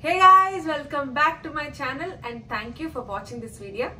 Hey guys, welcome back to my channel and thank you for watching this video.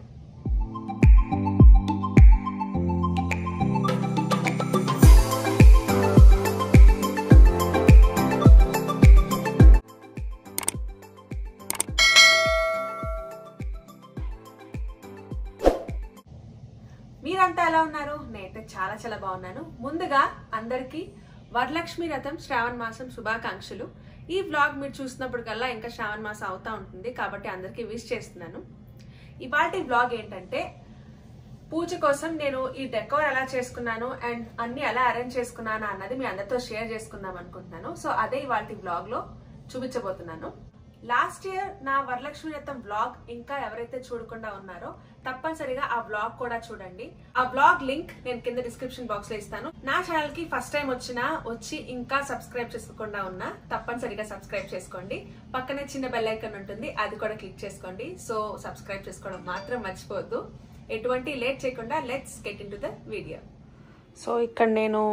మీరంతా ఎలా ఉన్నారు నేనైతే చాలా చాలా బాగున్నాను ముందుగా అందరికీ వరలక్ష్మి రథం శ్రావణ మాసం శుభాకాంక్షలు ఈ వ్లాగ్ మీరు చూసినప్పుడు కల్లా ఇంకా శ్రావణ మాసం అవుతా ఉంటుంది కాబట్టి అందరికీ విష్ చేస్తున్నాను ఇవాటి వ్లాగ్ ఏంటంటే పూజ కోసం నేను ఈ డెకోర్ ఎలా చేసుకున్నాను అండ్ అన్ని ఎలా అరేంజ్ చేసుకున్నాను అన్నది మీ అందరితో షేర్ చేసుకుందాం అనుకుంటున్నాను సో అదే ఇవాటి వ్లాగ్ లో చూపించబోతున్నాను లాస్ట్ ఇయర్ నా వరలక్ష్మి రథం వ్లాగ్ ఇంకా ఎవరైతే చూడకుండా ఉన్నారో తప్పనిసరిగా ఆ వ్లాగ్ కూడా చూడండి ఆ వ్లాగ్ లింక్ నేను కింద డిస్క్రిప్షన్ బాక్స్ లో ఇస్తాను నా ఛానల్ కి ఫస్ట్ టైం వచ్చినా వచ్చి ఇంకా సబ్స్క్రైబ్ చేసుకోకుండా ఉన్నా తప్పనిసరిగా సబ్స్క్రైబ్ చేసుకోండి పక్కనే చిన్న బెల్ ఐకాన్ ఉంటుంది అది కూడా క్లిక్ చేసుకోండి సో సబ్స్క్రైబ్ చేసుకోవడం మాత్రం మర్చిపోవద్దు ఎటువంటి లేట్ చేయకుండా let's get into the video so ఇక్కడ నేను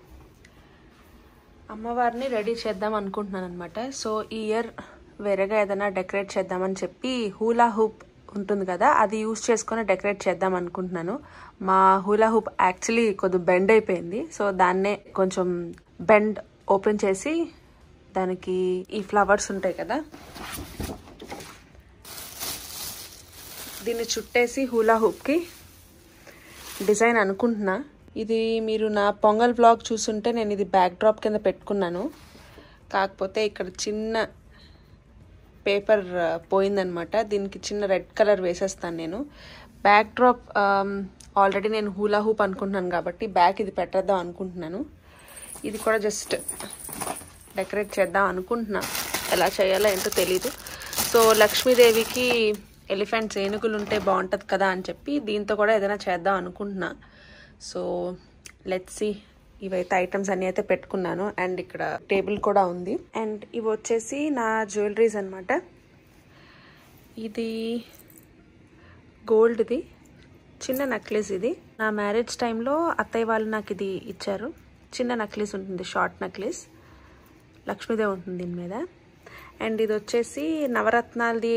అమ్మవారిని రెడీ చేద్దాం అనుకుంటున్నాను అనమాట సో ఈ ఇయర్ వేరేగా ఏదైనా డెకరేట్ చేద్దామని చెప్పి హూలా హూప్ ఉంటుంది కదా అది యూస్ చేసుకొని డెకరేట్ చేద్దాం అనుకుంటున్నాను మా హూలా హూప్ యాక్చువల్లీ కొద్దిగా బెండ్ అయిపోయింది సో దాన్నే కొంచెం బెండ్ ఓపెన్ చేసి దానికి ఈ ఫ్లవర్స్ ఉంటాయి కదా దీన్ని చుట్టేసి హూలా హూప్కి డిజైన్ అనుకుంటున్నా ఇది మీరు నా పొంగల్ బ్లాగ్ చూసుంటే నేను ఇది బ్యాక్ డ్రాప్ కింద పెట్టుకున్నాను కాకపోతే ఇక్కడ చిన్న పేపర్ పోయిందనమాట దీనికి చిన్న రెడ్ కలర్ వేసేస్తాను నేను బ్యాక్ డ్రాప్ ఆల్రెడీ నేను హూలా హూప్ అనుకుంటున్నాను కాబట్టి బ్యాక్ ఇది పెట్టేద్దాం అనుకుంటున్నాను ఇది కూడా జస్ట్ డెకరేట్ చేద్దాం అనుకుంటున్నా ఎలా చేయాలో ఏంటో తెలీదు సో లక్ష్మీదేవికి ఎలిఫెంట్స్ ఏనుగులు ఉంటే బాగుంటుంది కదా అని చెప్పి దీంతో కూడా ఏదైనా చేద్దాం అనుకుంటున్నా సో లెట్స్ సి ఇవైతే ఐటమ్స్ అన్ని అయితే పెట్టుకున్నాను అండ్ ఇక్కడ టేబుల్ కూడా ఉంది అండ్ ఇవి వచ్చేసి నా జ్యువెలరీస్ అనమాట ఇది గోల్డ్ది చిన్న నెక్లెస్ ఇది నా మ్యారేజ్ టైంలో అత్తయ్య వాళ్ళు నాకు ఇది ఇచ్చారు చిన్న నెక్లెస్ ఉంటుంది షార్ట్ నెక్లెస్ లక్ష్మీదేవి ఉంటుంది దీని మీద అండ్ ఇది వచ్చేసి నవరత్నాలది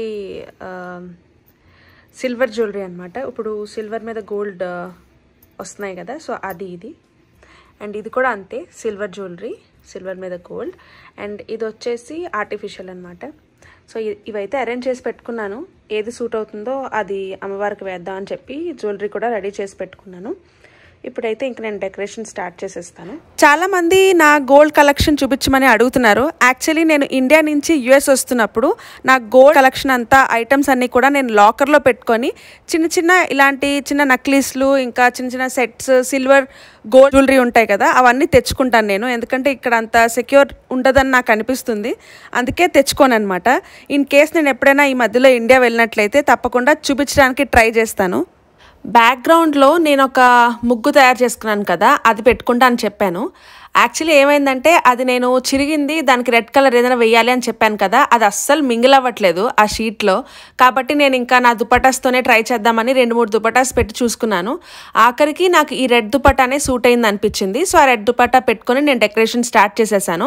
సిల్వర్ జ్యువెలరీ అనమాట ఇప్పుడు సిల్వర్ మీద గోల్డ్ వస్తున్నాయి కదా సో అది ఇది అండ్ ఇది కూడా అంతే సిల్వర్ జ్యువెలరీ సిల్వర్ మీద గోల్డ్ అండ్ ఇది వచ్చేసి ఆర్టిఫిషియల్ అనమాట సో ఇవైతే అరేంజ్ చేసి పెట్టుకున్నాను ఏది సూట్ అవుతుందో అది అమ్మవారికి వేద్దాం అని చెప్పి జ్యువెలరీ కూడా రెడీ చేసి పెట్టుకున్నాను ఇప్పుడైతే ఇంక నేను డెకరేషన్ స్టార్ట్ చేసేస్తాను చాలా మంది నా గోల్డ్ కలెక్షన్ చూపించమని అడుగుతున్నారు యాక్చువల్లీ నేను ఇండియా నుంచి యుఎస్ వస్తున్నప్పుడు నా గోల్డ్ కలెక్షన్ అంతా ఐటమ్స్ అన్ని కూడా నేను లాకర్లో పెట్టుకొని చిన్న చిన్న ఇలాంటి చిన్న నక్లీస్లు ఇంకా చిన్న చిన్న సెట్స్ సిల్వర్ గోల్డ్ జ్యువెలరీ ఉంటాయి కదా అవన్నీ తెచ్చుకుంటాను నేను ఎందుకంటే ఇక్కడ అంత సెక్యూర్ ఉండదని నాకు అనిపిస్తుంది అందుకే తెచ్చుకోను అనమాట ఇన్ కేస్ నేను ఎప్పుడైనా ఈ మధ్యలో ఇండియా వెళ్ళినట్లయితే తప్పకుండా చూపించడానికి ట్రై చేస్తాను బ్యాక్గ్రౌండ్లో నేను ఒక ముగ్గు తయారు చేసుకున్నాను కదా అది పెట్టుకుంటా అని చెప్పాను యాక్చువల్లీ ఏమైందంటే అది నేను చిరిగింది దానికి రెడ్ కలర్ ఏదైనా వేయాలి అని చెప్పాను కదా అది అస్సలు మింగిల్ అవ్వట్లేదు ఆ షీట్లో కాబట్టి నేను ఇంకా నా దుపటాస్తోనే ట్రై చేద్దామని రెండు మూడు దుపటాస్ పెట్టి చూసుకున్నాను ఆఖరికి నాకు ఈ రెడ్ దుపటానే సూట్ అయింది అనిపించింది సో ఆ రెడ్ దుపటా పెట్టుకొని నేను డెకరేషన్ స్టార్ట్ చేసేసాను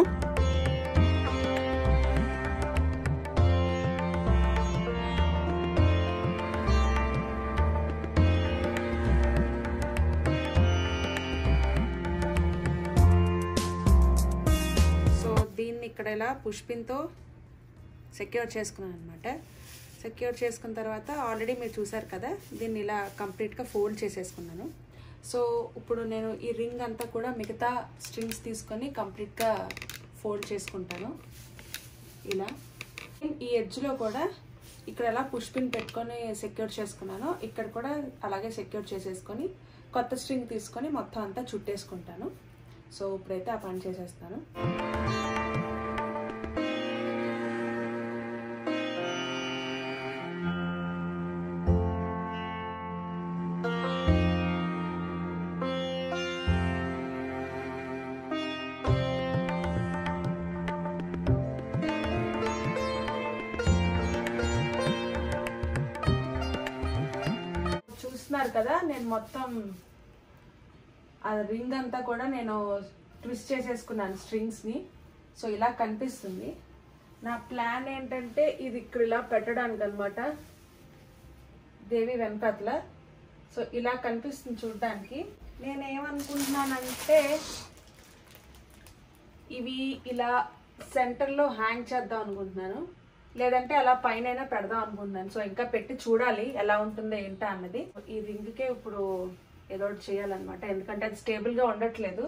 దీన్ని ఇక్కడ ఇలా పుష్పింతో సెక్యూర్ చేసుకున్నాను అనమాట సెక్యూర్ చేసుకున్న తర్వాత ఆల్రెడీ మీరు చూసారు కదా దీన్ని ఇలా కంప్లీట్గా ఫోల్డ్ చేసేసుకున్నాను సో ఇప్పుడు నేను ఈ రింగ్ అంతా కూడా మిగతా స్ట్రింగ్స్ తీసుకొని కంప్లీట్గా ఫోల్డ్ చేసుకుంటాను ఇలా ఈ ఎడ్జ్లో కూడా ఇక్కడ ఎలా పుష్పిన్ పెట్టుకొని సెక్యూర్ చేసుకున్నాను ఇక్కడ కూడా అలాగే సెక్యూర్ చేసేసుకొని కొత్త స్ట్రింగ్ తీసుకొని మొత్తం అంతా చుట్టేసుకుంటాను సో ఇప్పుడైతే ఆ పని చేసేస్తాను చూస్తున్నారు కదా నేను మొత్తం ఆ రింగ్ అంతా కూడా నేను ట్విస్ట్ చేసేసుకున్నాను స్ట్రింగ్స్ని సో ఇలా కనిపిస్తుంది నా ప్లాన్ ఏంటంటే ఇది ఇక్కడ ఇలా పెట్టడానికి అనమాట దేవి వెనకట్ల సో ఇలా కనిపిస్తుంది చూడడానికి నేనేమనుకుంటున్నానంటే ఇవి ఇలా సెంటర్లో హ్యాంగ్ చేద్దాం అనుకుంటున్నాను లేదంటే అలా పైన పెడదాం అనుకుంటున్నాను సో ఇంకా పెట్టి చూడాలి ఎలా ఉంటుందో ఏంటా అన్నది ఈ రింగ్కే ఇప్పుడు ఏదో ఒకటి చేయాలన్నమాట ఎందుకంటే అది స్టేబుల్గా ఉండట్లేదు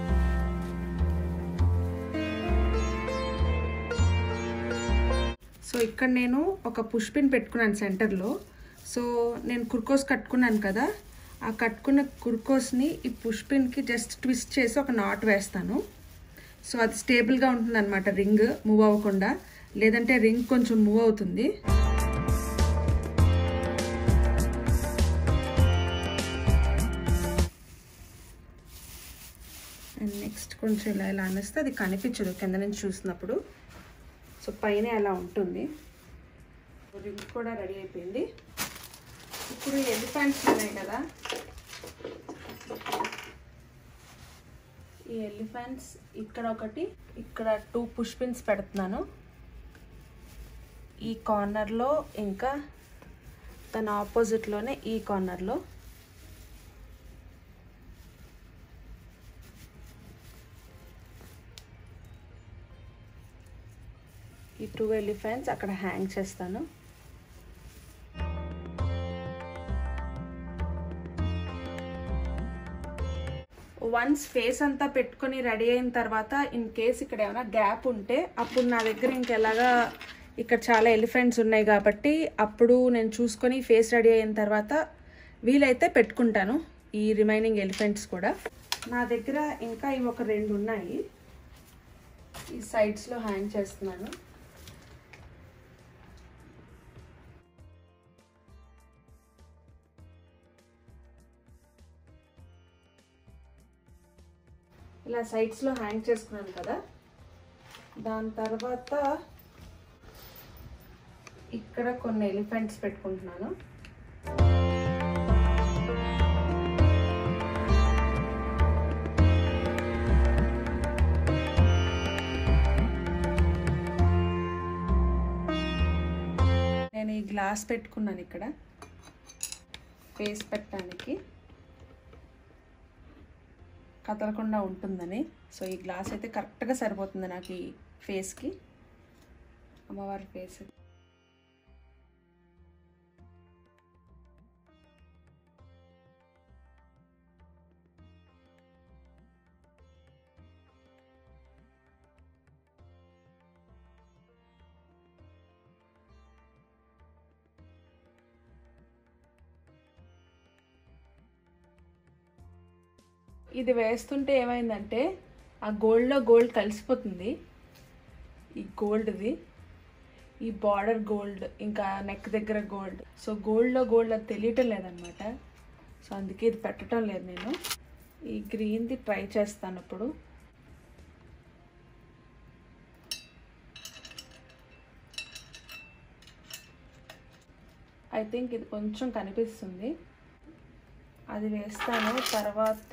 సో ఇక్కడ నేను ఒక పుష్ పిన్ పెట్టుకున్నాను సెంటర్లో సో నేను కుర్కోస్ కట్టుకున్నాను కదా ఆ కట్టుకున్న కుర్కోస్ని ఈ పుష్ పిన్కి జస్ట్ ట్విస్ట్ చేసి ఒక నాట్ వేస్తాను సో అది స్టేబుల్గా ఉంటుంది అనమాట రింగ్ మూవ్ అవ్వకుండా లేదంటే రింగ్ కొంచెం మూవ్ అవుతుంది అండ్ నెక్స్ట్ కొంచెం ఇలా ఇలా అనేస్తే అది కనిపించదు కింద నుంచి చూసినప్పుడు సో పైన అలా ఉంటుంది రింగ్ కూడా రెడీ అయిపోయింది ఇప్పుడు ఎలిఫెంట్స్ ఉన్నాయి కదా ఈ ఎలిఫెంట్స్ ఇక్కడ ఒకటి ఇక్కడ టూ పుష్ పిన్స్ పెడుతున్నాను ఈ కార్నర్లో ఇంకా దాని ఆపోజిట్లోనే ఈ కార్నర్లో ఈ టూ ఎలిఫెంట్స్ అక్కడ హ్యాంగ్ చేస్తాను వన్స్ ఫేస్ అంతా పెట్టుకొని రెడీ అయిన తర్వాత ఇన్ కేస్ ఇక్కడ ఏమైనా గ్యాప్ ఉంటే అప్పుడు నా దగ్గర ఇంకెలాగా ఇక్కడ చాలా ఎలిఫెంట్స్ ఉన్నాయి కాబట్టి అప్పుడు నేను చూసుకొని ఫేస్ రెడీ అయిన తర్వాత వీలైతే పెట్టుకుంటాను ఈ రిమైనింగ్ ఎలిఫెంట్స్ కూడా నా దగ్గర ఇంకా ఇవి ఒక రెండు ఉన్నాయి ఈ సైడ్స్లో హ్యాంగ్ చేస్తున్నాను ఇలా సైడ్స్లో హ్యాంగ్ చేసుకున్నాను కదా దాని తర్వాత ఇక్కడ కొన్ని ఎలిఫెంట్స్ పెట్టుకుంటున్నాను నేను ఈ గ్లాస్ పెట్టుకున్నాను ఇక్కడ ఫేస్ పెట్టడానికి కదలకుండా ఉంటుందని సో ఈ గ్లాస్ అయితే కరెక్ట్గా సరిపోతుంది నాకు ఈ ఫేస్కి అమ్మవారి ఫేస్ ఇది వేస్తుంటే ఏమైందంటే ఆ గోల్డ్లో గోల్డ్ కలిసిపోతుంది ఈ గోల్డ్ది ఈ బార్డర్ గోల్డ్ ఇంకా నెక్ దగ్గర గోల్డ్ సో గోల్డ్లో గోల్డ్ అది తెలియటం లేదనమాట సో అందుకే ఇది పెట్టడం లేదు నేను ఈ గ్రీన్ది ట్రై చేస్తాను ఇప్పుడు ఐ థింక్ ఇది కొంచెం కనిపిస్తుంది అది వేస్తాను తర్వాత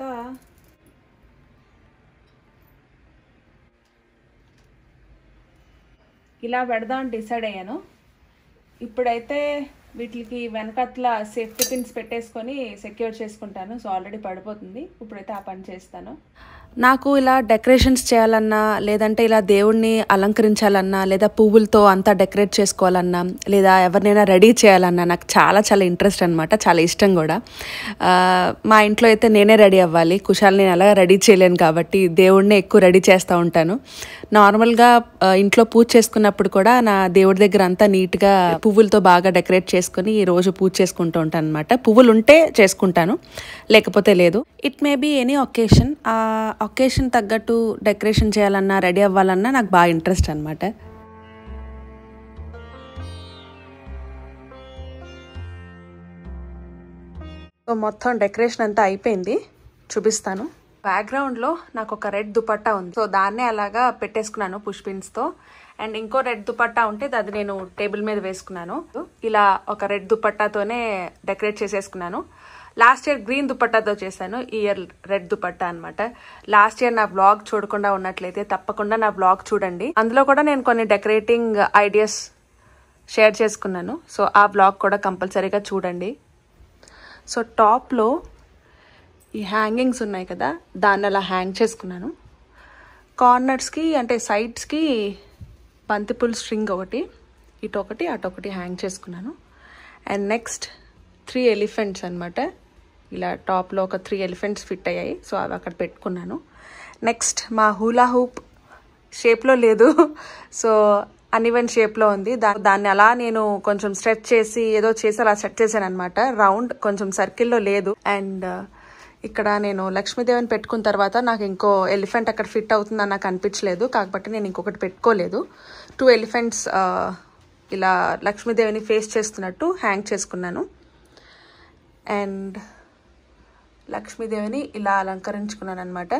ఇలా పెడదాం డిసైడ్ అయ్యాను ఇప్పుడైతే వీటికి వెనకట్ల సేఫ్టీ పిన్స్ పెట్టేసుకొని సెక్యూర్ చేసుకుంటాను సో ఆల్రెడీ పడిపోతుంది ఇప్పుడైతే ఆ పని చేస్తాను నాకు ఇలా డెకరేషన్స్ చేయాలన్నా లేదంటే ఇలా దేవుణ్ణి అలంకరించాలన్నా లేదా పువ్వులతో అంతా డెకరేట్ చేసుకోవాలన్నా లేదా ఎవరినైనా రెడీ చేయాలన్నా నాకు చాలా చాలా ఇంట్రెస్ట్ అనమాట చాలా ఇష్టం కూడా ఆ, మా ఇంట్లో అయితే నేనే రెడీ అవ్వాలి కుషాల్ని నేను అలా రెడీ చేయలేను కాబట్టి దేవుడిని ఎక్కువ రెడీ చేస్తూ ఉంటాను నార్మల్గా ఆ, ఇంట్లో పూజ చేసుకున్నప్పుడు కూడా నా దేవుడి దగ్గర అంతా నీట్గా పువ్వులతో బాగా డెకరేట్ చేసుకుని ఈ రోజు పూజ చేసుకుంటూ ఉంటాను అనమాట పువ్వులు ఉంటే చేసుకుంటాను లేకపోతే లేదు it may be any occasion ఆ ఒకేషన్ తగ్గట్టు డెకరేషన్ చేయాలన్నా రెడీ అవ్వాలన్నా నాకు బాగా ఇంట్రెస్ట్ అనమాట సో మొత్తం డెకరేషన్ అంతా అయిపోయింది చూపిస్తాను బ్యాక్గ్రౌండ్లో నాకు ఒక రెడ్ దుపట్టా ఉంది సో దాన్నే అలాగా పెట్టేసుకున్నాను పుష్పిన్స్తో అండ్ ఇంకో రెడ్ దుపట్టా ఉంటే అది నేను టేబుల్ మీద వేసుకున్నాను ఇలా ఒక రెడ్ దుపట్టాతోనే డెకరేట్ చేసేసుకున్నాను లాస్ట్ ఇయర్ గ్రీన్ దుపట్టాతో చేశాను ఈ ఇయర్ రెడ్ దుపట్టా అనమాట లాస్ట్ ఇయర్ నా బ్లాగ్ చూడకుండా ఉన్నట్లయితే తప్పకుండా నా బ్లాగ్ చూడండి అందులో కూడా నేను కొన్ని డెకరేటింగ్ ఐడియాస్ షేర్ చేసుకున్నాను సో ఆ బ్లాగ్ కూడా కంపల్సరీగా చూడండి సో టాప్లో ఈ హ్యాంగింగ్స్ ఉన్నాయి కదా దాన్ని అలా హ్యాంగ్ చేసుకున్నాను కార్నర్స్కి అంటే సైడ్స్కి బంతిపూల్ స్ట్రింగ్ ఒకటి ఇటు ఒకటి అటు ఒకటి హ్యాంగ్ చేసుకున్నాను అండ్ నెక్స్ట్ త్రీ ఎలిఫెంట్స్ అనమాట ఇలా టాప్లో ఒక త్రీ ఎలిఫెంట్స్ ఫిట్ అయ్యాయి సో అవి అక్కడ పెట్టుకున్నాను నెక్స్ట్ మా హూలా హూప్ షేప్లో లేదు సో అన్ఈవెన్ షేప్లో ఉంది దా దాన్ని అలా నేను కొంచెం స్ట్రెచ్ చేసి ఏదో చేసి అలా సెట్ చేశాను అనమాట రౌండ్ కొంచెం సర్కిల్లో లేదు అండ్ ఇక్కడ నేను లక్ష్మీదేవిని పెట్టుకున్న తర్వాత నాకు ఇంకో ఎలిఫెంట్ అక్కడ ఫిట్ అవుతుందని నాకు అనిపించలేదు కాకపోతే నేను ఇంకొకటి పెట్టుకోలేదు టూ ఎలిఫెంట్స్ ఇలా లక్ష్మీదేవిని ఫేస్ చేస్తున్నట్టు హ్యాంగ్ చేసుకున్నాను అండ్ లక్ష్మీదేవిని ఇలా అలంకరించుకున్నాను అనమాట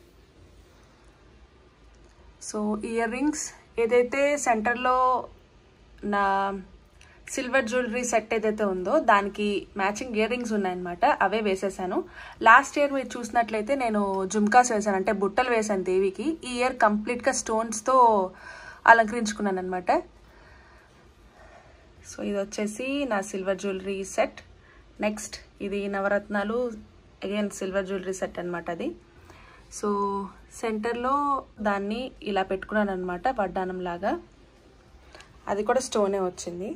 సో ఇయర్ రింగ్స్ ఏదైతే సెంటర్లో నా సిల్వర్ జ్యువెలరీ సెట్ ఏదైతే ఉందో దానికి మ్యాచింగ్ ఇయర్ రింగ్స్ ఉన్నాయన్నమాట అవే వేసేసాను లాస్ట్ ఇయర్ మీరు చూసినట్లయితే నేను జుమ్కాస్ వేసాను అంటే బుట్టలు వేసాను దేవికి ఈ ఇయర్ కంప్లీట్గా స్టోన్స్తో అలంకరించుకున్నాను అనమాట సో ఇది వచ్చేసి నా సిల్వర్ జ్యువెలరీ సెట్ నెక్స్ట్ ఇది నవరత్నాలు అగైన్ సిల్వర్ జ్యువెలరీ సెట్ అనమాట అది సో సెంటర్లో దాన్ని ఇలా పెట్టుకున్నాను అనమాట వడ్డానం లాగా అది కూడా స్టోనే వచ్చింది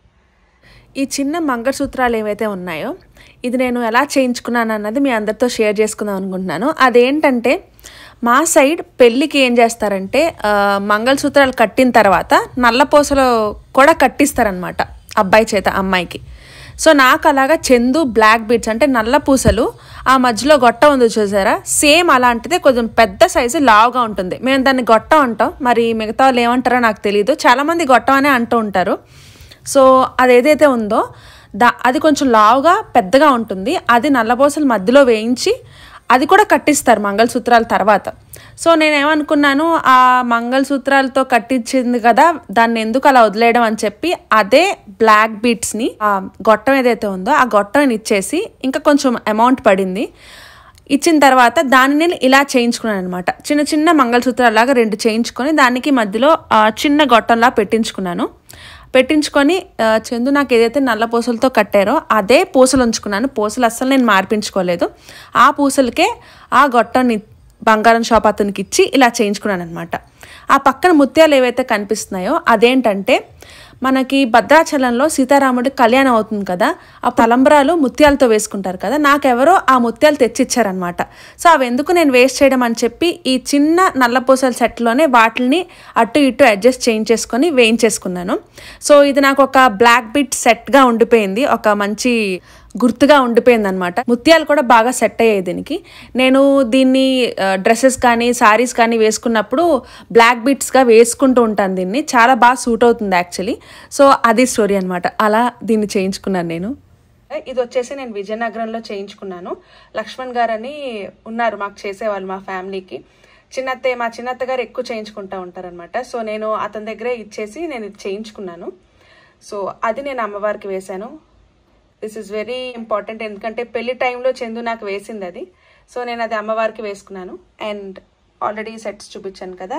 ఈ చిన్న మంగళసూత్రాలు ఏవైతే ఉన్నాయో ఇది నేను ఎలా చేయించుకున్నాను అన్నది మీ అందరితో షేర్ చేసుకుందాం అనుకుంటున్నాను అదేంటంటే మా సైడ్ పెళ్ళికి ఏం చేస్తారంటే ఆ, మంగళసూత్రాలు కట్టిన తర్వాత నల్లపూసలు కూడా కట్టిస్తారనమాట అబ్బాయి చేత అమ్మాయికి సో నాకు అలాగా చందు బ్లాక్ బీడ్స్ అంటే నల్ల పూసలు ఆ మధ్యలో గొట్ట ఉంది చూసారా సేమ్ అలాంటిదే కొంచెం పెద్ద సైజు లావుగా ఉంటుంది మేము దాన్ని గొట్టం అంటాం మరి మిగతా వాళ్ళు ఏమంటారో నాకు తెలియదు చాలామంది గొట్టం అనే అంటూ ఉంటారు సో అది ఏదైతే ఉందో దా అది కొంచెం లావుగా పెద్దగా ఉంటుంది అది నల్లబోసలు మధ్యలో వేయించి అది కూడా కట్టిస్తారు మంగళసూత్రాల తర్వాత సో నేనేమనుకున్నాను ఆ మంగళసూత్రాలతో కట్టించింది కదా దాన్ని ఎందుకు అలా వదిలేయడం అని చెప్పి అదే బ్లాక్ బీట్స్ని ఆ గొట్టం ఏదైతే ఉందో ఆ గొట్టం ఇచ్చేసి ఇంకా కొంచెం అమౌంట్ పడింది ఇచ్చిన తర్వాత దాన్ని నేను ఇలా చేయించుకున్నాను అనమాట చిన్న చిన్న మంగళసూత్రాలాగా రెండు చేయించుకొని దానికి మధ్యలో ఆ, చిన్న గొట్టంలా పెట్టించుకున్నాను పెట్టించుకొని ఆ, చందు నాకు ఏదైతే నల్ల పూసలతో కట్టారో అదే పూసలు ఉంచుకున్నాను పూసలు అస్సలు నేను మార్పించుకోలేదు ఆ పూసలకే ఆ గొట్టాన్ని బంగారం షాప్ అతనికి ఇచ్చి ఇలా చేయించుకున్నాను అనమాట ఆ పక్కన ముత్యాలు ఏవైతే కనిపిస్తున్నాయో అదేంటంటే మనకి భద్రాచలంలో సీతారాముడి కళ్యాణం అవుతుంది కదా ఆ తలంబరాలు ముత్యాలతో వేసుకుంటారు కదా నాకెవరో ఆ ముత్యాలు తెచ్చిచ్చారనమాట సో అవి ఎందుకు నేను వేస్ట్ చేయడం అని చెప్పి ఈ చిన్న నల్లపూసల సెట్లోనే వాటిని అటు ఇటు అడ్జస్ట్ చేయించేసుకొని వేయించేసుకున్నాను సో ఇది నాకు ఒక బ్లాక్ బిట్ సెట్గా ఉండిపోయింది ఒక మంచి గుర్తుగా ఉండిపోయింది అనమాట ముత్యాలు కూడా బాగా సెట్ అయ్యాయి దీనికి నేను దీన్ని డ్రెస్సెస్ కానీ సారీస్ కానీ వేసుకున్నప్పుడు బ్లాక్ బిట్స్గా వేసుకుంటూ ఉంటాను దీన్ని చాలా బాగా సూట్ అవుతుంది యాక్చువల్లీ సో అది స్టోరీ అనమాట అలా దీన్ని చేయించుకున్నాను నేను ఇది వచ్చేసి నేను విజయనగరంలో చేయించుకున్నాను లక్ష్మణ్ గారు అని ఉన్నారు మాకు చేసేవాళ్ళు మా ఫ్యామిలీకి చిన్నత్తయ్య మా చిన్నత్త గారు ఎక్కువ చేయించుకుంటా ఉంటారనమాట సో నేను అతని దగ్గరే ఇచ్చేసి నేను ఇది చేయించుకున్నాను సో అది నేను అమ్మవారికి వేశాను దిస్ ఇస్ వెరీ ఇంపార్టెంట్ ఎందుకంటే పెళ్లి టైంలో చందు నాకు వేసింది అది సో నేను అది అమ్మవారికి వేసుకున్నాను అండ్ ఆల్రెడీ సెట్స్ చూపించాను కదా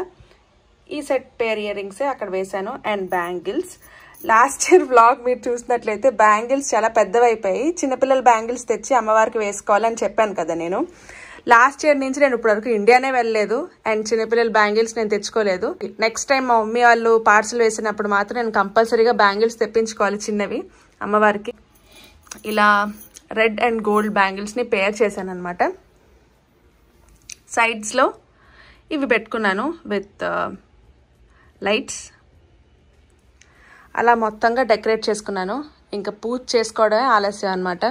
ఈ సెట్ పేర్ ఇయర్ రింగ్సే అక్కడ వేశాను and bangles last year vlog మీరు చూసినట్లయితే బ్యాంగిల్స్ చాలా పెద్దవైపోయాయి చిన్నపిల్లల బ్యాంగిల్స్ తెచ్చి అమ్మవారికి వేసుకోవాలని చెప్పాను కదా నేను లాస్ట్ ఇయర్ నుంచి నేను ఇప్పటివరకు ఇండియానే వెళ్ళలేదు అండ్ చిన్నపిల్లల బ్యాంగిల్స్ నేను తెచ్చుకోలేదు నెక్స్ట్ టైం మా మమ్మీ వాళ్ళు పార్సల్ వేసినప్పుడు మాత్రం నేను కంపల్సరీగా బ్యాంగిల్స్ తెప్పించుకోవాలి చిన్నవి అమ్మవారికి ఇలా రెడ్ అండ్ గోల్డ్ బ్యాంగిల్స్ని పేర్ చేశాను అనమాట సైడ్స్లో ఇవి పెట్టుకున్నాను విత్ లైట్స్ అలా మొత్తంగా డెకరేట్ చేసుకున్నాను ఇంకా పూజ చేసుకోవడమే ఆలస్యం అనమాట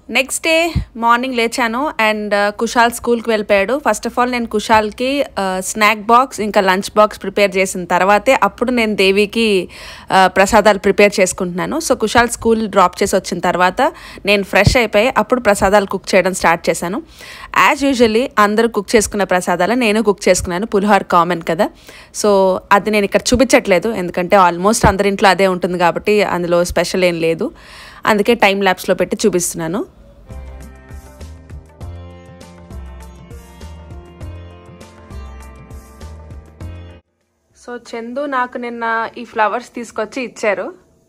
నెక్స్ట్ డే మార్నింగ్ లేచాను అండ్ కుషాల్ స్కూల్కి వెళ్ళిపోయాడు ఫస్ట్ ఆఫ్ ఆల్ నేను కుషాల్కి స్నాక్ బాక్స్ ఇంకా లంచ్ బాక్స్ ప్రిపేర్ చేసిన తర్వాతే అప్పుడు నేను దేవికి ఆ, ప్రసాదాలు ప్రిపేర్ చేసుకుంటున్నాను సో కుషాల్ స్కూల్ డ్రాప్ చేసి వచ్చిన తర్వాత నేను ఫ్రెష్ అయిపోయి అప్పుడు ప్రసాదాలు కుక్ చేయడం స్టార్ట్ చేశాను యాజ్ యూజువల్లీ అందరూ కుక్ చేసుకున్న ప్రసాదాలు నేను కుక్ చేసుకున్నాను పులిహోర కామన్ కదా సో అది నేను ఇక్కడ చూపించట్లేదు ఎందుకంటే ఆల్మోస్ట్ అందరింట్లో అదే ఉంటుంది కాబట్టి అందులో స్పెషల్ ఏం లేదు అందుకే టైం ల్యాబ్స్లో పెట్టి చూపిస్తున్నాను సో చందు నాకు నిన్న ఈ ఫ్లవర్స్ తీసుకొచ్చి ఇచ్చారు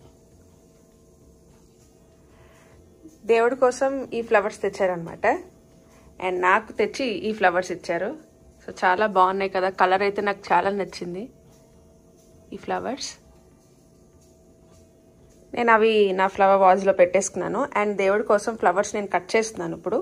దేవుడి కోసం ఈ ఫ్లవర్స్ తెచ్చారనమాట అండ్ నాకు తెచ్చి ఈ ఫ్లవర్స్ ఇచ్చారు సో చాలా బాగున్నాయి కదా కలర్ అయితే నాకు చాలా నచ్చింది ఈ ఫ్లవర్స్ నేను అవి నా ఫ్లవర్ వాజ్లో పెట్టేసుకున్నాను అండ్ దేవుడి కోసం ఫ్లవర్స్ నేను కట్ చేస్తున్నాను ఇప్పుడు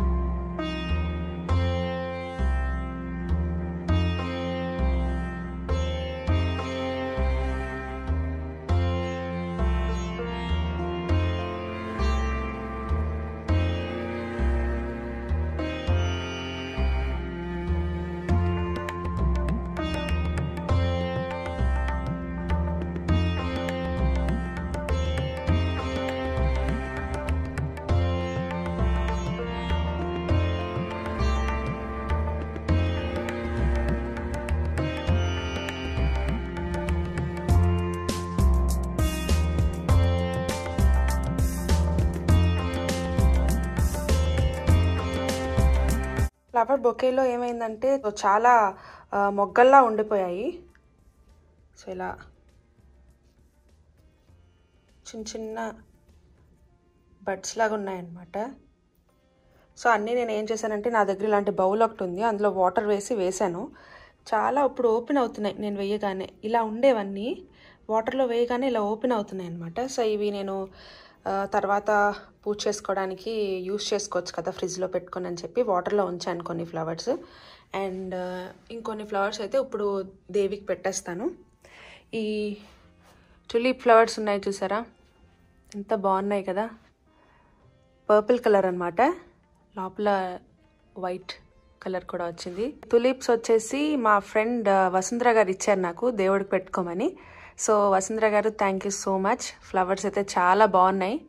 ఫ్లవర్ బొకేలో ఏమైందంటే చాలా ఆ, మొగ్గల్లా ఉండిపోయాయి సో ఇలా చిన్న చిన్న బడ్స్ లాగా ఉన్నాయన్నమాట సో అన్నీ నేను ఏం చేశానంటే నా దగ్గర ఇలాంటి బౌల్ ఒకటి ఉంది అందులో వాటర్ వేసి వేశాను చాలా ఇప్పుడు ఓపెన్ అవుతున్నాయి నేను వేయగానే ఇలా ఉండేవన్నీ వాటర్లో వేయగానే ఇలా ఓపెన్ అవుతున్నాయి అనమాట సో ఇవి నేను ఆ, తర్వాత పూజ చేసుకోవడానికి యూస్ చేసుకోవచ్చు కదా ఫ్రిడ్జ్లో పెట్టుకొని అని చెప్పి వాటర్లో ఉంచాను కొన్ని ఫ్లవర్స్ అండ్ ఇంకొన్ని ఫ్లవర్స్ అయితే ఇప్పుడు దేవికి పెట్టేస్తాను ఈ టులిప్ ఫ్లవర్స్ ఉన్నాయి చూసారా ఎంత బాగున్నాయి కదా పర్పుల్ కలర్ అన్నమాట లోపల వైట్ కలర్ కూడా వచ్చింది తులిప్స్ వచ్చేసి మా ఫ్రెండ్ వసుంధర గారు ఇచ్చారు నాకు దేవుడికి పెట్టుకోమని so Vasundhara garu thank you so much flowers అయితే చాలా బాగున్నాయి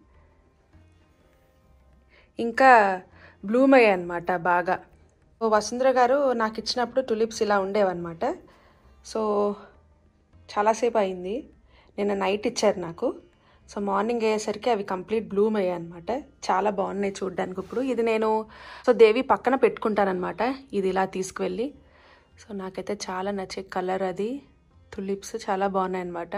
ఇంకా బ్లూమ్ అయ్యాయి అనమాట బాగా సో వసుంధర గారు నాకు ఇచ్చినప్పుడు టులిప్స్ ఇలా ఉండేవన్నమాట సో చాలాసేపు అయింది నిన్న నైట్ ఇచ్చారు నాకు సో మార్నింగ్ అయ్యేసరికి అవి కంప్లీట్ బ్లూమ్ అయ్యాయి అనమాట చాలా బాగున్నాయి చూడడానికి ఇప్పుడు ఇది నేను సో దేవి పక్కన పెట్టుకుంటానమాట ఇది ఇలా తీసుకువెళ్ళి సో నాకైతే చాలా నచ్చే కలర్ అది తులిప్స్ చాలా బాగున్నాయి అనమాట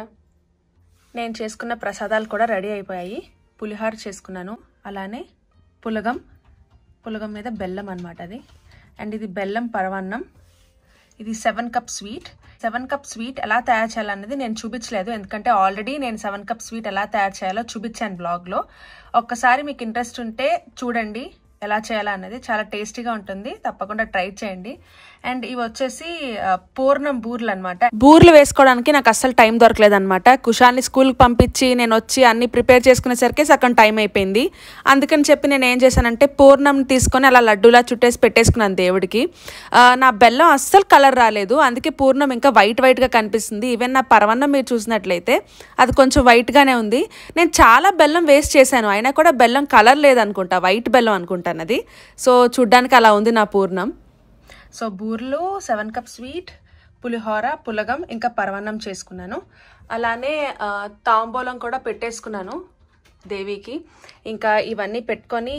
నేను చేసుకున్న ప్రసాదాలు కూడా రెడీ అయిపోయాయి పులిహార చేసుకున్నాను అలానే పులగం పులగం మీద బెల్లం అనమాట అది అండ్ ఇది బెల్లం పరవాన్నం ఇది seven cup sweet seven cup sweet ఎలా తయారు చేయాలన్నది నేను చూపించలేదు ఎందుకంటే ఆల్రెడీ నేను సెవెన్ కప్ స్వీట్ ఎలా తయారు చేయాలో చూపించాను బ్లాగ్లో ఒక్కసారి మీకు ఇంట్రెస్ట్ ఉంటే చూడండి ఎలా చేయాలా అన్నది చాలా టేస్టీగా ఉంటుంది తప్పకుండా ట్రై చేయండి అండ్ ఇవి వచ్చేసి ఆ, పూర్ణం బూర్లు అనమాట బూర్లు వేసుకోవడానికి నాకు అస్సలు టైం దొరకలేదు అనమాట కుషాల్ని స్కూల్కి పంపించి నేను వచ్చి అన్ని ప్రిపేర్ చేసుకునేసరికి సగం టైం అయిపోయింది అందుకని చెప్పి నేను ఏం చేశానంటే పూర్ణం తీసుకొని అలా లడ్డూలా చుట్టేసి పెట్టేసుకున్నాను దేవుడికి ఆ, నా బెల్లం అస్సలు కలర్ రాలేదు అందుకే పూర్ణం ఇంకా వైట్ వైట్గా కనిపిస్తుంది ఈవెన్ నా పరవన్నం మీరు చూసినట్లయితే అది కొంచెం వైట్గానే ఉంది నేను చాలా బెల్లం వేస్ట్ చేశాను అయినా కూడా బెల్లం కలర్ లేదనుకుంటా వైట్ బెల్లం అనుకుంటాను అది సో చూడ్డానికి అలా ఉంది నా పూర్ణం సో బూర్లు సెవెన్ కప్ స్వీట్ పులిహోర పులగం ఇంకా పరవన్నం చేసుకున్నాను అలానే ఆ, తాంబూలం కూడా పెట్టేసుకున్నాను దేవికి ఇంకా ఇవన్నీ పెట్టుకొని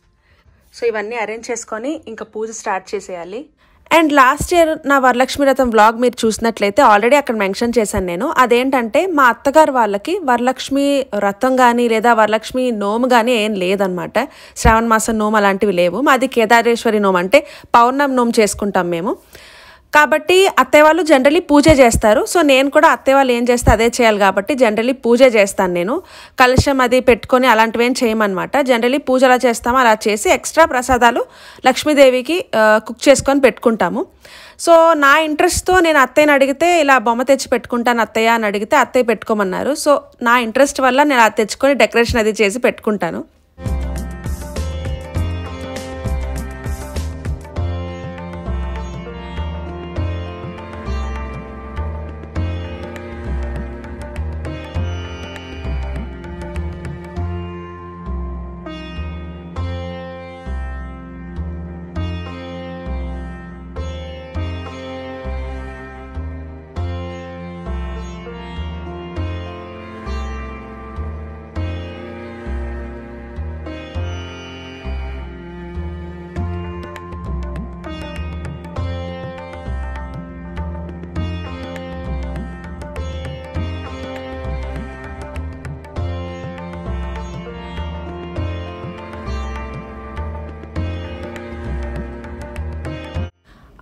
సో ఇవన్నీ అరేంజ్ చేసుకొని ఇంకా పూజ స్టార్ట్ చేసేయాలి అండ్ లాస్ట్ ఇయర్ నా వరలక్ష్మి రథం వ్లాగ్ మీరు చూసినట్లయితే ఆల్రెడీ అక్కడ మెన్షన్ చేశాను నేను అదేంటంటే మా అత్తగారు వాళ్ళకి వరలక్ష్మి రథం కానీ లేదా వరలక్ష్మి నోము కానీ ఏం లేదనమాట శ్రావణ మాసం నోము అలాంటివి లేవు మాది కేదారేశ్వరి నోము అంటే పౌర్ణమి నోము చేసుకుంటాం మేము కాబట్టి అత్తయ్య వాళ్ళు జనరలీ పూజ చేస్తారు సో నేను కూడా అత్తయ్య వాళ్ళు ఏం చేస్తే అదే చేయాలి కాబట్టి జనరలీ పూజ చేస్తాను నేను కలశం అది పెట్టుకొని అలాంటివి ఏం చేయమన్నమాట జనరలీ పూజ ఎలా చేస్తామో అలా చేసి ఎక్స్ట్రా ప్రసాదాలు లక్ష్మీదేవికి ఆ, కుక్ చేసుకొని పెట్టుకుంటాము సో నా ఇంట్రెస్ట్తో నేను అత్తయ్యని అడిగితే ఇలా బొమ్మ తెచ్చి పెట్టుకుంటాను అత్తయ్య అని అడిగితే అత్తయ్య పెట్టుకోమన్నారు సో నా ఇంట్రెస్ట్ వల్ల నేను అది తెచ్చుకొని డెకరేషన్ అది చేసి పెట్టుకుంటాను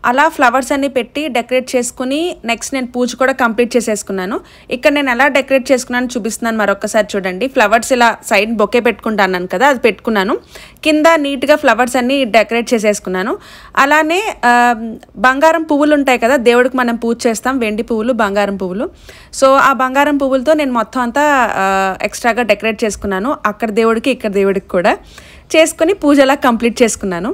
అలా ఫ్లవర్స్ అన్ని పెట్టి డెకరేట్ చేసుకుని నెక్స్ట్ నేను పూజ కూడా కంప్లీట్ చేసేసుకున్నాను ఇక్కడ నేను ఎలా డెకరేట్ చేసుకున్నాను చూపిస్తున్నాను మరొకసారి చూడండి ఫ్లవర్స్ ఇలా సైడ్ బొకే పెట్టుకుంటాను కదా అది పెట్టుకున్నాను కింద నీట్గా ఫ్లవర్స్ అన్ని డెకరేట్ చేసేసుకున్నాను అలానే ఆ, బంగారం పువ్వులు ఉంటాయి కదా దేవుడికి మనం పూజ చేస్తాం వెండి పువ్వులు బంగారం పువ్వులు సో ఆ బంగారం పువ్వులతో నేను మొత్తం అంతా ఆ, ఎక్స్ట్రాగా డెకరేట్ చేసుకున్నాను అక్కడ దేవుడికి ఇక్కడ దేవుడికి కూడా చేసుకుని పూజ అలా కంప్లీట్ చేసుకున్నాను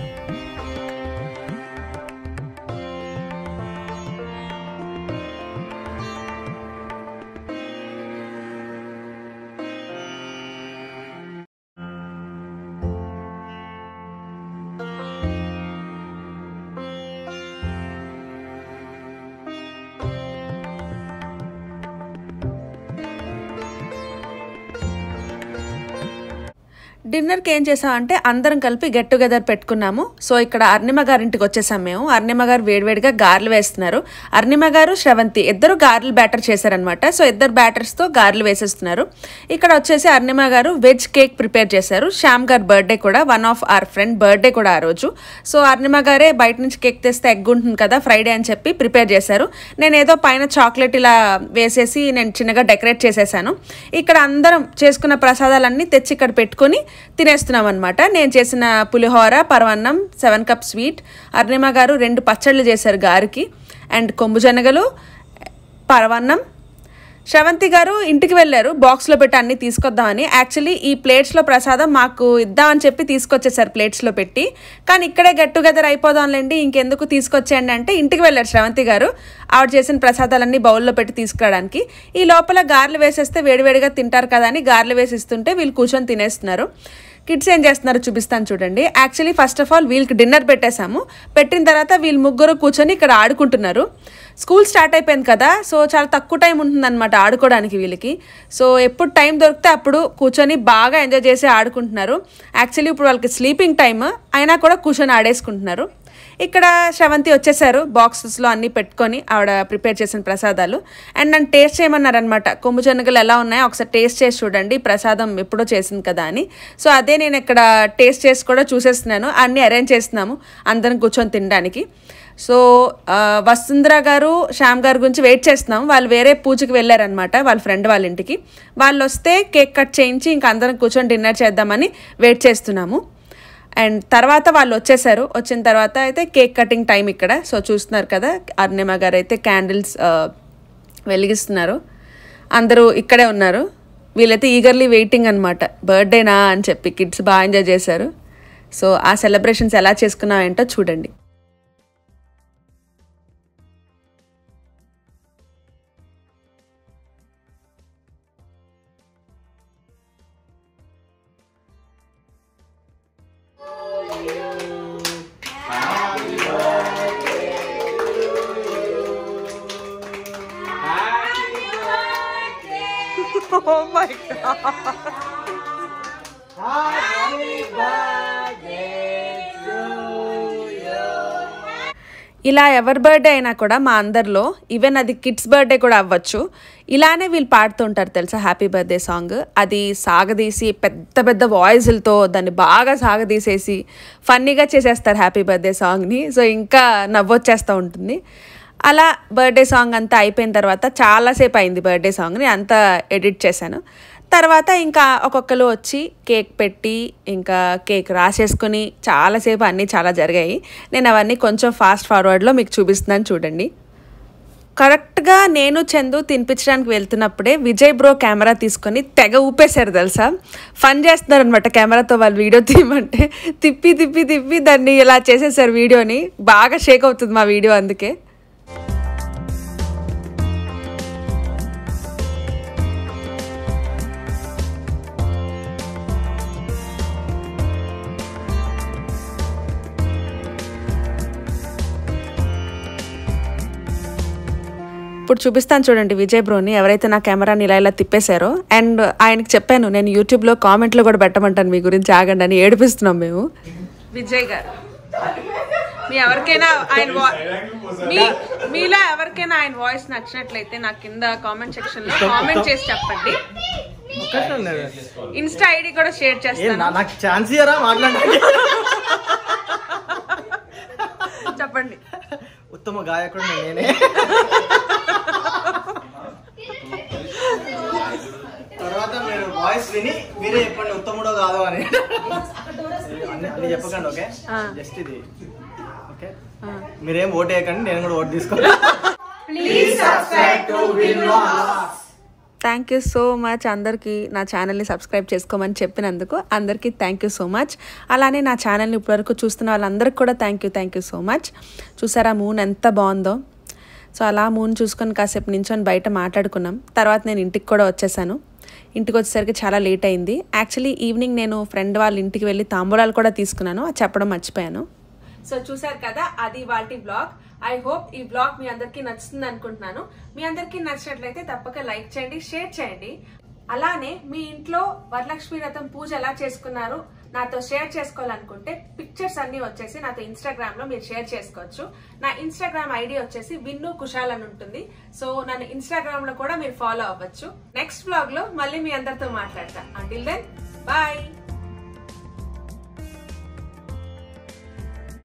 డిన్నర్కి ఏం చేసామంటే అందరం కలిపి గెట్ టుగెదర్ పెట్టుకున్నాము సో ఇక్కడ అర్ణిమ గారింటికి వచ్చేసాం మేము అర్ణిమ గారు వేడివేడిగా గారెలు వేస్తున్నారు అర్ణిమ గారు శ్రవంతి ఇద్దరు గారెలు బ్యాటర్ చేశారనమాట సో ఇద్దరు బ్యాటర్స్తో గారెలు వేసేస్తున్నారు ఇక్కడ వచ్చేసి అర్ణిమ గారు వెజ్ కేక్ ప్రిపేర్ చేశారు శ్యామ్ గారు బర్త్డే కూడా one of our friend birthday కూడా ఆ రోజు సో అర్ణిమ గారే బయట నుంచి కేక్ తెస్తే ఎగ్ ఉంటుంది కదా ఫ్రైడే అని చెప్పి ప్రిపేర్ చేశారు నేను ఏదో పైన చాక్లెట్ ఇలా వేసేసి నేను చిన్నగా డెకరేట్ చేసేసాను ఇక్కడ అందరం చేసుకున్న ప్రసాదాలన్నీ తెచ్చి ఇక్కడ పెట్టుకొని తినేస్తున్నాం అనమాట నేను చేసిన పులిహోర పరవన్నం seven cup sweet Arnima garu రెండు పచ్చళ్ళు చేశారు గారికి అండ్ కొమ్ము శనగలు పరవన్నం శ్రవంతి గారు ఇంటికి వెళ్ళారు బాక్స్లో పెట్టి అన్ని తీసుకొద్దామని యాక్చువల్లీ ఈ ప్లేట్స్లో ప్రసాదం మాకు ఇద్దామని చెప్పి తీసుకొచ్చేసారు ప్లేట్స్లో పెట్టి కానీ ఇక్కడే గెట్ టుగెదర్ అయిపోదాంలేండి ఇంకెందుకు తీసుకొచ్చేయండి అంటే ఇంటికి వెళ్ళారు శ్రవంతి గారు ఆవిడ చేసిన ప్రసాదాలన్నీ బౌల్లో పెట్టి తీసుకురావడానికి ఈ లోపల గారెలు వేసేస్తే వేడివేడిగా తింటారు కదా అని గారెలు వేసిస్తుంటే వీళ్ళు కూర్చొని తినేస్తున్నారు కిడ్స్ ఏం చేస్తున్నారో చూపిస్తాను చూడండి యాక్చువల్లీ ఫస్ట్ ఆఫ్ ఆల్ వీళ్ళకి డిన్నర్ పెట్టేశాము పెట్టిన తర్వాత వీళ్ళు ముగ్గురు కూర్చొని ఇక్కడ ఆడుకుంటున్నారు స్కూల్ స్టార్ట్ అయిపోయింది కదా సో చాలా తక్కువ టైం ఉంటుందన్నమాట ఆడుకోవడానికి వీళ్ళకి సో ఎప్పుడు టైం దొరికితే అప్పుడు కూర్చొని బాగా ఎంజాయ్ చేసి ఆడుకుంటున్నారు యాక్చువల్లీ ఇప్పుడు వాళ్ళకి స్లీపింగ్ టైమ్ అయినా కూడా కూర్చొని ఆడేసుకుంటున్నారు ఇక్కడ శ్రవంతి వచ్చేసారు బాక్సెస్లో అన్నీ పెట్టుకొని ఆవిడ ప్రిపేర్ చేసిన ప్రసాదాలు అండ్ నన్ను టేస్ట్ చేయమన్నారనమాట కొమ్ము శనగలు ఎలా ఉన్నాయో ఒకసారి టేస్ట్ చేసి చూడండి ప్రసాదం ఎప్పుడో చేసింది కదా అని సో అదే నేను ఇక్కడ టేస్ట్ చేసి కూడా చూసేస్తున్నాను అన్నీ అరేంజ్ చేస్తున్నాము అందరం కూర్చొని తినడానికి సో ఆ, వసుంధర గారు శ్యామ్ గారి గురించి వెయిట్ చేస్తున్నాం వాళ్ళు వేరే పూజకి వెళ్ళారనమాట వాళ్ళ ఫ్రెండ్ వాళ్ళ ఇంటికి వాళ్ళు వస్తే కేక్ కట్ చేయించి ఇంకా అందరం కూర్చొని డిన్నర్ చేద్దామని వెయిట్ చేస్తున్నాము అండ్ తర్వాత వాళ్ళు వచ్చేసారు వచ్చిన తర్వాత అయితే కేక్ కటింగ్ టైం ఇక్కడ సో చూస్తున్నారు కదా అర్ణిమ గారు అయితే క్యాండిల్స్ వెలిగిస్తున్నారు అందరూ ఇక్కడే ఉన్నారు వీళ్ళైతే ఈగర్లీ వెయిటింగ్ అనమాట బర్త్డేనా అని చెప్పి కిడ్స్ బాగా ఎంజాయ్ చేశారు సో ఆ సెలబ్రేషన్స్ ఎలా చేసుకున్నాం ఏంటో చూడండి Oh my god. ఇలా ఎవరి బర్త్డే అయినా కూడా మా అందరిలో ఈవెన్ అది కిడ్స్ బర్త్డే కూడా అవ్వచ్చు ఇలానే వీళ్ళు పాడుతుంటారు తెలుసా హ్యాపీ బర్త్డే సాంగ్ అది సాగదీసి పెద్ద పెద్ద వాయిస్లతో దాన్ని బాగా సాగదీసేసి ఫన్నీగా చేసేస్తారు హ్యాపీ బర్త్డే సాంగ్ని సో ఇంకా నవ్వొచ్చేస్తూ ఉంటుంది అలా బర్త్డే సాంగ్ అంతా అయిపోయిన తర్వాత చాలాసేపు అయింది బర్త్డే సాంగ్ని అంతా ఎడిట్ చేశాను తర్వాత ఇంకా ఒక్కొక్కరు వచ్చి కేక్ పెట్టి ఇంకా కేక్ రాసేసుకొని చాలాసేపు అన్నీ చాలా జరిగాయి నేను అవన్నీ కొంచెం ఫాస్ట్ ఫార్వర్డ్లో మీకు చూపిస్తున్నాను చూడండి కరెక్ట్గా నేను చందు తినిపించడానికి వెళ్తున్నప్పుడే విజయ్ బ్రో కెమెరా తీసుకొని తెగ ఊపేశారు తెలుసా ఫన్ చేస్తున్నారు అనమాట కెమెరాతో వాళ్ళు వీడియో తీయమంటే తిప్పి తిప్పి తిప్పి దాన్ని ఇలా చేసేసారు వీడియోని బాగా షేక్ అవుతుంది మా వీడియో అందుకే ఇప్పుడు చూపిస్తాను చూడండి విజయ్ బ్రోని ఎవరైతే నా కెమెరాని ఇలా ఇలా తిప్పేశారో అండ్ ఆయనకి చెప్పాను నేను యూట్యూబ్లో కామెంట్లో కూడా పెట్టమంటాను మీ గురించి ఆగండి అని ఏడిపిస్తున్నాం మేము విజయ్ గారు మీ ఎవరికైనా ఆయన వా- మీ మీలో ఎవరికైనా ఆయన వాయిస్ నచ్చినట్లయితే నా కింద కామెంట్ సెక్షన్ లో కామెంట్ చేసి చెప్పండి అవకాశం లేదు ఇన్స్టా ఐడి కూడా షేర్ ఏం చేస్తాను నా- నాకు ఛాన్స్ ఇయరా మాట్లాడడానికి చెప్పండి ఉత్తమ గాయకుడు నేనే తర్వాత మీరు వాయిస్ విని మీరే చెప్పండి ఉత్తముడో కాదో అని అన్ని అన్ని చెప్పకండి ఓకే ఆ. జస్ట్ ఇది ఓకే ఆ. మీరేం ఓట్ వేయకండి నేను కూడా ఓట్ తీసుకోండి థ్యాంక్ యూ సో మచ్ అందరికీ నా ఛానల్ని సబ్స్క్రైబ్ చేసుకోమని చెప్పినందుకు అందరికీ థ్యాంక్ యూ సో మచ్ అలానే నా ఛానల్ని ఇప్పటివరకు చూస్తున్న వాళ్ళందరికీ కూడా thank you thank you so much చూసారా మూన్ ఎంత బాగుందో సో అలా మూన్ చూసుకొని కాసేపు నించొని బయట మాట్లాడుకున్నాం తర్వాత నేను ఇంటికి కూడా వచ్చేసాను ఇంటికి వచ్చేసరికి చాలా లేట్ అయింది యాక్చువల్లీ ఈవినింగ్ నేను ఫ్రెండ్ వాళ్ళ ఇంటికి వెళ్ళి తాంబూలాలు కూడా తీసుకున్నాను అది చెప్పడం మర్చిపోయాను సో చూసారు కదా అది వాటి బ్లాగ్ ఐ హోప్ ఈ బ్లాగ్ మీ అందరికీ నచ్చుతుంది అనుకుంటున్నాను మీ అందరికీ నచ్చినట్లయితే తప్పక లైక్ చేయండి షేర్ చేయండి అలానే మీ ఇంట్లో వరలక్ష్మి వ్రతం పూజ ఎలా చేసుకున్నారు నాతో షేర్ చేసుకోవాలనుకుంటే పిక్చర్స్ అన్ని వచ్చేసి నాతో ఇన్స్టాగ్రామ్ లో మీరు షేర్ చేసుకోవచ్చు నా ఇన్స్టాగ్రామ్ ఐడి వచ్చేసి విన్ను కుషాల్ అని ఉంటుంది సో నన్ను ఇన్స్టాగ్రామ్ లో కూడా మీరు ఫాలో అవ్వచ్చు నెక్స్ట్ బ్లాగ్ లో మళ్ళీ మీ అందరితో మాట్లాడతా అంటిల్ దెన్ బాయ్